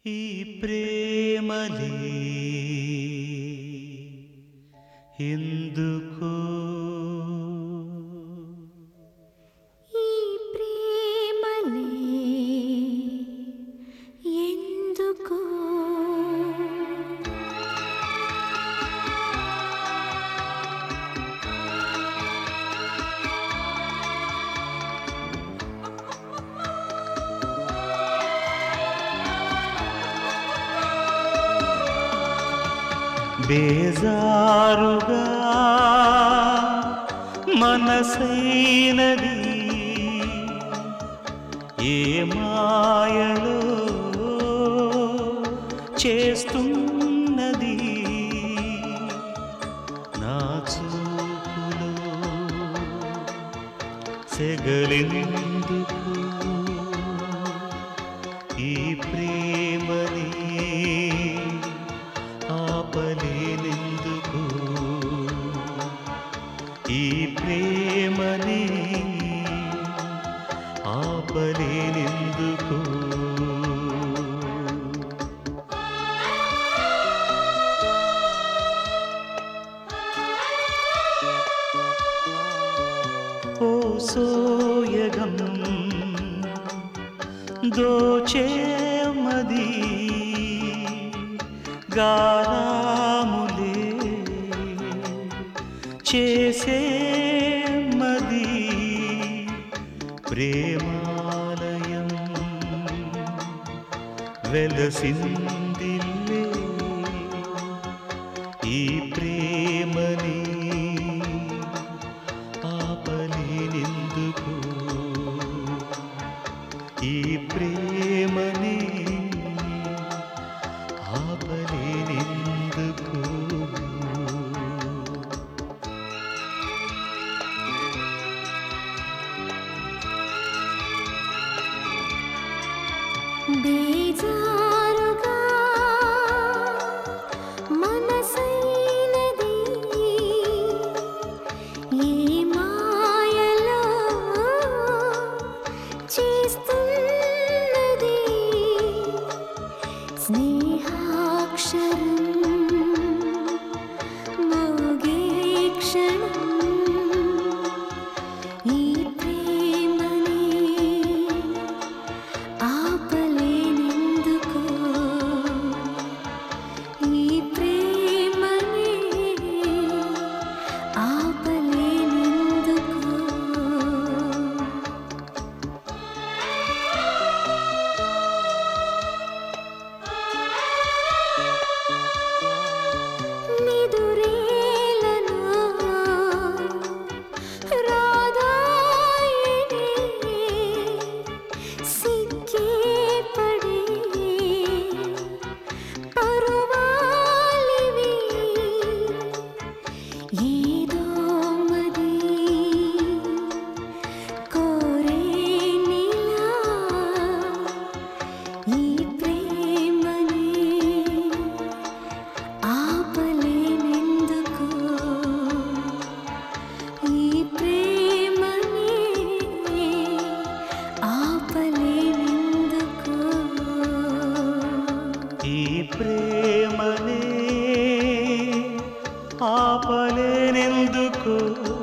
ఈ ప్రేమలే ఎందుకో ఈ ప్రేమలే ఎందుకో బేజారుగా మనసైనది ఏ మాయలో చేస్తున్నది నా చూపులో సెగలెందుకు ఈ ప్రేమని ఆపలేనెందుకు ఈ ప్రేమని ఆపలేనెందుకు ఓ సోయగం దోచేమది గారాములే చేసే మది ప్రేమాలయం వెలసిందిల్లే ఈ ప్రేమని ఆపలేనెందుకు ఈ ప్రేమని ఆపలేనెందుకు బేజారుగా మనసైనది ఈ మాయలో చేస్తున్నది స్నేహాక్షరం మోగే క్షణం ఈ ప్రేమని ఆపలేనెందుకు ఈ ప్రేమని ఆపలేనెందుకు నిదురేలను రాధాయనే సిక్కే పడే పరువాలివి ఏదో మది కోరే నీలా ఈ ప్రేమని ఆపలేనెందుకు ఈ ప్రేమని ఆపలేనెందుకు ఈ ప్రేమనే ఆపలేనెందుకు